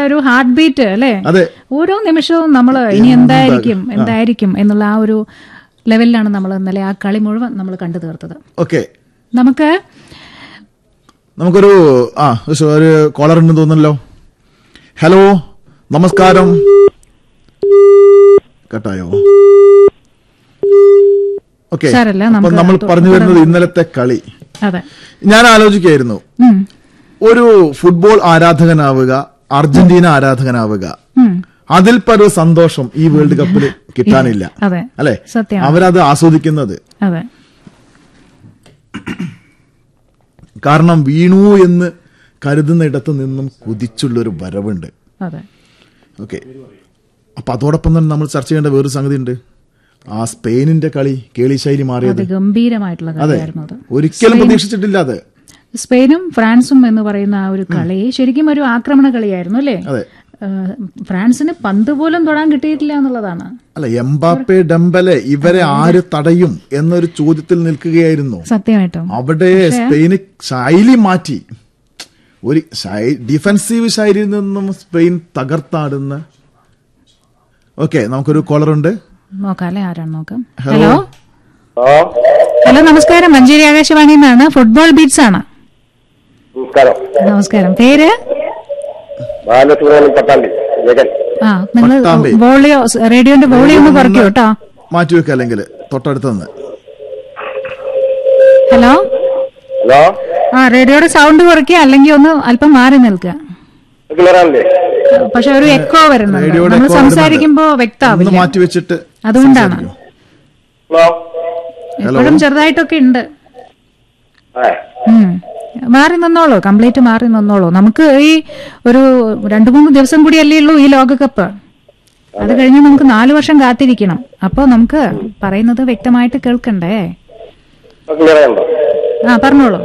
ഒരു heart beat അല്ലേ അതെ ഓരോ നിമിഷവും നമ്മൾ ഇനി എന്തായിരിക്കും എന്തായിരിക്കും എന്നുള്ള ആ ഒരു ലെവലിലാണ് നമ്മൾ ഇന്നലെ ആ കളി മുഴുവൻ നമ്മൾ കണ്ടു തീർത്തത് ഓക്കെ നമുക്ക് നമുക്കൊരു ആ ഒരു- ഒരു കോളർ ഉണ്ടെന്ന് തോന്നുന്നല്ലോ ഹലോ നമസ്കാരം കട്ടായോ ഓക്കെ സാരമില്ല, അപ്പൊ നമുക്ക് നമ്മൾ തു- പറഞ്ഞു വരുന്നത് ഇന്നലത്തെ കളി അതെ ഞാൻ ആലോചിക്കായിരുന്നു ഉം, ഒരു ഫുട്ബോൾ ആരാധകനാവുക അർജന്റീന ആരാധകനാവുക ഉം, അതിൽ പല സന്തോഷം ഈ വേൾഡ് കപ്പിൽ കിട്ടാനില്ല അതെ അല്ലെ സത്യമാണ് അവരത് ആസ്വദിക്കുന്നത് അതെ കാരണം വീണു എന്ന് കരുതുന്നിടത്ത് നിന്നും കുതിച്ചുള്ളൊരു വരവുണ്ട് അതെ ഓക്കെ അപ്പൊ അതോടൊപ്പം തന്നെ നമ്മൾ ചർച്ച ചെയ്യേണ്ട വേറൊരു സംഗതി ഉണ്ട് ആ സ്പെയിനിന്റെ കളി കേളി ശൈലി മാറിയത് അത് ഗംഭീരമായിട്ടുള്ള അതെ കളിയായിരുന്നു അത് ഒരിക്കലും പ്രതീക്ഷിച്ചിട്ടില്ല അത് സ്പെയിനും ഫ്രാൻസും എന്ന് പറയുന്ന ആ ഒരു കളി ശരിക്കും ഒരു ആക്രമണ കളിയായിരുന്നു അല്ലേ അതെ ഏഹ്, ഫ്രാൻസിന് പന്ത് പോലും തൊടാൻ കിട്ടിയിട്ടില്ല എന്നുള്ളതാണ് അല്ല എംബാപ്പെ ഡംബലെ ഇവരെ ആര് തടയും എന്നൊരു ചോദ്യത്തിൽ നിൽക്കുകയായിരുന്നു സത്യമായിട്ടും അവിടെ സ്പെയിന് ശൈലി മാറ്റി ഒരു ശൈ- ഡിഫൻസീവ് ശൈലിയിൽ നിന്നും സ്പെയിൻ തകർത്താടുന്ന ഓക്കെ നമുക്കൊരു കോളർ ഉണ്ട് നോക്കാം അല്ലെ ആരാണ് നോക്കാം ഹലോ. ഹലോ ആ ഹലോ നമസ്കാരം മഞ്ചേരി ആകാശവാണിയിൽ നിന്നാണ് ഫുട്ബോൾ ബീറ്റ്സ് ആണ് നമസ്കാരം നമസ്കാരം പേര് ബാലസുബ്രഹ്മണ്യം പട്ടാമ്പി ജഗൻ ആ നിങ്ങൾ പട്ടാമ്പി. വോളിയോ റേഡിയോന്റെ വോളിയോ ഒന്ന് കുറയ്ക്കൂ കേട്ടോ മാറ്റിവെക്കുക അല്ലെങ്കിൽ തൊട്ടടുത്ത് നിന്ന് ഹലോ ഹലോ ആ റേഡിയോയുടെ സൗണ്ട് കുറയ്ക്കുക അല്ലെങ്കിൽ ഒന്ന് അല്പം മാറി നിൽക്കുക ക്ലിയറാണല്ലേ പക്ഷെ ഒരു എക്കോ വരുന്നുണ്ട് റേഡിയോയുടെ നമ്മൾ echo സംസാരിക്കുമ്പോ ഒന്ന് വ്യക്താവില്ല മാറ്റിവെച്ചിട്ട് അതുകൊണ്ടാണ് ഹലോ എപ്പോഴും ചെറുതായിട്ടൊക്കെ ഉണ്ട് ആ ഉം. മാറി നിന്നോളൂ കംപ്ലീറ്റ് മാറി നിന്നോളൂ നമുക്ക് ഈ ഒരു രണ്ടു മൂന്ന് ദിവസം കൂടിയല്ലേ ഉള്ളൂ ഈ ലോകകപ്പ് അത് കഴിഞ്ഞ് നമുക്ക് നാലു വർഷം കാത്തിരിക്കണം അപ്പൊ നമുക്ക് പറയുന്നത് വ്യക്തമായിട്ട് കേൾക്കണ്ടേ ക്ലിയറാണല്ലോ ആ പറഞ്ഞോളൂ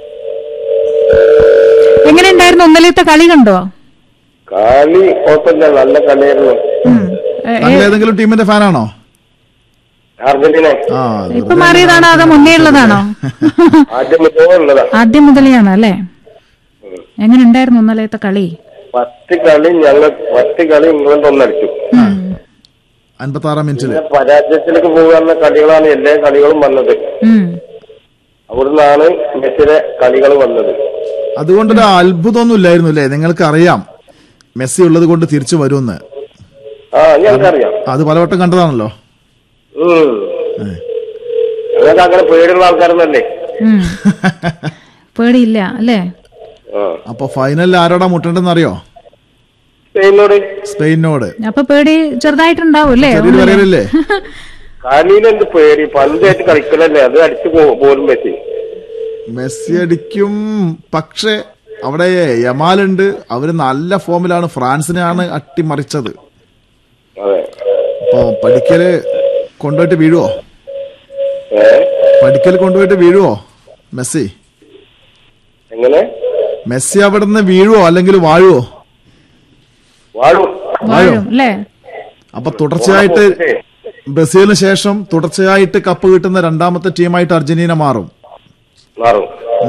എങ്ങനെ ഉണ്ടായിരുന്നു ഇന്നലത്തെ കളി കണ്ടോ കളി കുഴപ്പമില്ല നല്ല കളിയായിരുന്നു ഉം. ഏ, താങ്കൾ ഏതെങ്കിലും ടീമിന്റെ ഫാനാണോ അർജന്റീന ആ ഇപ്പൊ മാറിയതാണോ അതോ മുന്നേ ഉള്ളതാണോ ആദ്യം മുതലേ ഉള്ളതാ ആദ്യം മുതലെയാണ് അല്ലേ എങ്ങനെ ഉണ്ടായിരുന്നു ഇന്നലത്തെ കളി ഫസ്റ്റ് കളി ഞങ്ങൾ ഫസ്റ്റ് കളി ഇംഗ്ലണ്ട് ഒന്നടിച്ചു അൻപത്തി ആറാം മിനിറ്റില് പിന്നെ പരാജയത്തിലേക്ക് പോകുന്ന കളികളാണ് എല്ലാ കളികളും വന്നത് ഉം. അവിടുന്നാണ് മെസ്സിയുടെ കളികൾ വന്നത് അതുകൊണ്ടൊരു അത്ഭുതമൊന്നും ഇല്ലായിരുന്നു അല്ലേ നിങ്ങൾക്ക് അറിയാം മെസ്സി ഉള്ളത് കൊണ്ട് തിരിച്ചു വരുമെന്ന് ആ ഞങ്ങൾക്കറിയാം അത് പലവട്ടം കണ്ടതാണല്ലോ ഉം ഞങ്ങൾക്ക് അങ്ങനെ പേടിയുള്ള ആൾക്കാരൊന്നല്ലേ ഉം. പേടിയില്ല അല്ലേ ആ അപ്പൊ ഫൈനലിൽ ആരോടാ മുട്ടേണ്ടെന്ന് അറിയോ സ്പെയിനോട് സ്പെയിനോട് അപ്പൊ പേടി ചെറുതായിട്ടുണ്ടാവും അല്ലേ ചെറിയൊരു പറയലല്ലേ കളിയിൽ എന്ത് പേടി പന്തായിട്ട് കളിക്കലല്ലേ അത് അടിച്ചു പോ- പോലും മെസ്സി മെസ്സി അടിക്കും പക്ഷേ അവിടെ യമാലുണ്ട് അവര് നല്ല ഫോമിലാണ് ഫ്രാൻസിനെയാണ് അട്ടിമറിച്ചത് അതെ അപ്പൊ പഠിക്കല് കൊണ്ടുപോയിട്ട് വീഴുവോ ഏ പഠിക്കൽ കൊണ്ടുപോയിട്ട് വീഴുവോ മെസ്സി എങ്ങനെ മെസ്സി അവിടുന്ന് വീഴുവോ അല്ലെങ്കിൽ വാഴുവോ വാഴും വാഴും അല്ലേ അപ്പൊ തുടർച്ചയായിട്ട് ബ്രസീലിന് ശേഷം തുടർച്ചയായിട്ട് കപ്പ് കിട്ടുന്ന രണ്ടാമത്തെ ടീമായിട്ട് അർജന്റീന മാറും മാറും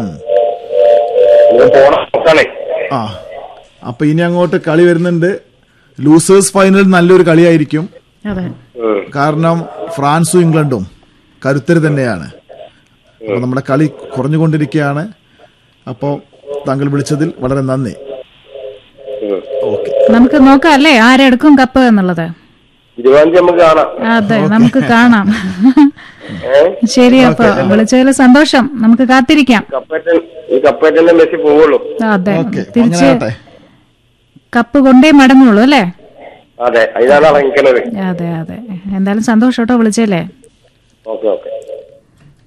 ഇനി പോണം നോക്കാണേ ആ അപ്പൊ ഇനി അങ്ങോട്ട് കളി വരുന്നുണ്ട് ലൂസേഴ്സ് ഫൈനൽ നല്ലൊരു കളിയായിരിക്കും അതെ ഉം. കാരണം ഫ്രാൻസും ഇംഗ്ലണ്ടും കരുത്തര് തന്നെയാണ് അപ്പൊ നമ്മുടെ കളി കുറഞ്ഞുകൊണ്ടിരിക്കുകയാണ് അപ്പോൾ താങ്കൾ വിളിച്ചതിൽ വളരെ നന്ദി ഉം. ഓക്കെ നമുക്ക് നോക്കാം അല്ലേ ആരെടുക്കും കപ്പ് എന്നുള്ളത് ഇരുപത്തഞ്ച് നമുക്ക് കാണാം അതെ നമുക്ക് കാണാം ഏ ശരി അപ്പൊ വിളിച്ചതിൽ സന്തോഷം നമുക്ക് കാത്തിരിക്കാം കപ്പേറ്റൻ ഈ കപ്പേറ്റന്റെ മെസ്സി പോവുള്ളൂ അതെ ഓക്കെ തിരിച്ച് അങ്ങനെ ആട്ടെ കപ്പ് കൊണ്ടേ മടങ്ങുള്ളൂ അല്ലേ അതെ അതിനാണ് ഇറങ്ങിക്കണത് അതെ അതെ എന്തായാലും സന്തോഷം കേട്ടോ വിളിച്ചല്ലേ ഓക്കെ ഓക്കെ